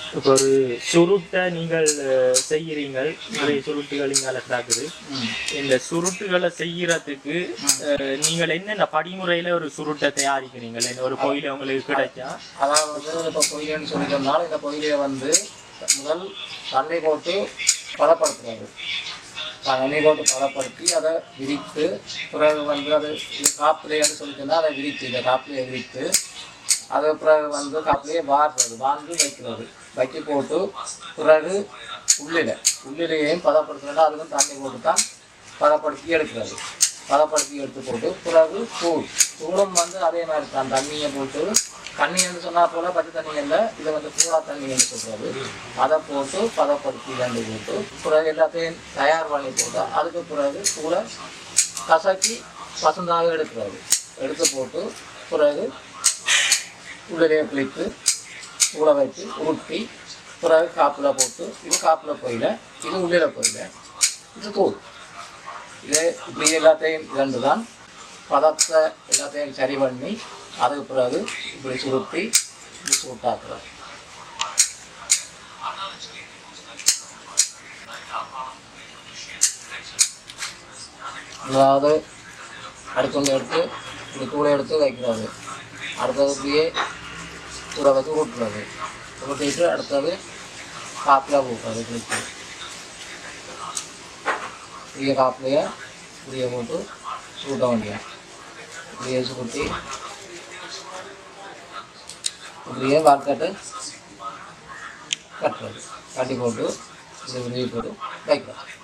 இப்போ ஒரு சுருட்டை நீங்கள் அஹ், செய்கிறீங்கள் நிறைய சுருட்டுகள் இங்கே கிடக்குது இந்த சுருட்டுகளை செய்யறதுக்கு அஹ், நீங்கள் என்னென்ன படிமுறையில ஒரு சுருட்டை தயாரிக்கிறீங்கள் என்ன ஒரு கோயில உங்களுக்கு கிடைச்சா அதாவது வந்து இப்போ பொய்யன்னு சொல்லி சொன்னால் இந்த பொய்யை வந்து முதல் தண்ணி போட்டு பதப்படுத்துறது தண்ணி போட்டு பதப்படுத்தி அதை விரித்து பிறகு வந்து அது இது காப்பிலைன்னு சொல்லி சொன்னால் அதை விரித்து இந்த காப்பிலையை விரித்து அது பிறகு வந்து காப்பிலையே வாடுறது வாழ்ந்து வைக்கிறது வைக்க போட்டு பிறகு உள்ளில உள்ளிலையும் பதப்படுத்துறதா அதுக்கும் தண்ணி போட்டு தான் பதப்படுத்தி எடுக்கிறது பதப்படுத்தி எடுத்து போட்டு பிறகு தூள் தூளும் வந்து அதே மாதிரி தான் தண்ணியை போட்டு தண்ணின்னு சொன்னா போல பச்சை தண்ணி இல்லை இதை வந்து தூளா தண்ணின்னு சொல்றது அதை போட்டு பதப்படுத்தி ரெண்டு போட்டு பிறகு எல்லாத்தையும் தயார் பண்ணி போட்டு அதுக்கு பிறகு தூளை கசக்கி பசந்தாக எடுக்கிறது எடுத்து போட்டு பிறகு உள்ளே கிழித்து ஊற வச்சு உருட்டி பிறகு காப்பில் போட்டு இது காப்பில் போயில இது உள்ளில போயில இது தூள் இது இப்படி எல்லாத்தையும் இரண்டு தான் பதத்தை எல்லாத்தையும் சரி பண்ணி அதுக்கு பிறகு இப்படி சுருட்டி இப்படி சூட்டாக்குறது அதாவது அடுத்தொன்று எடுத்து இப்படி தூளை எடுத்து வைக்கிறது அடுத்தது இப்படியே தூளை வச்சு ஊட்டுறது ஊட்டிட்டு அடுத்தது காப்பில் ஊட்டுறது கிழிச்சு இப்படியே காப்பிலையே இப்படியே போட்டு சூட்ட வேண்டியது இப்படியே சுருட்டி இப்படியே வார்க்கட்டு கட்டுறது கட்டி போட்டு இப்படி இப்படி போட்டு வைக்கிறது